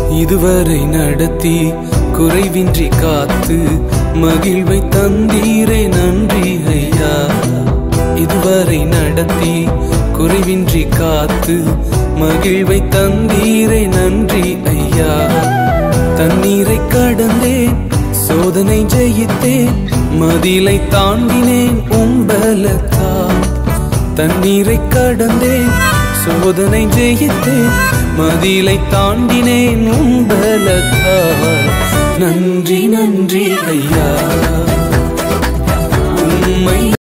இதுவரை நடத்தி குறைவின்றி காத்து மகிழ்வை தந்தீரே நன்றி ஐயா இதுவரை நடத்தி குறைவின்றி காத்து மகிழ்வை தந்தீரே நன்றி ஐயா தண்ணீரை கடந்தேன் சோதனை ஜெயித்தேன் மதிலை தாண்டினேன் உம்பலத்தால் தண்ணீரை கடந்தேன் சோதனை ஜெயித்தேன் மதிலை தாண்டினேன் உம்பலத்தால் நன்றி நன்றி ஐயா உம்மை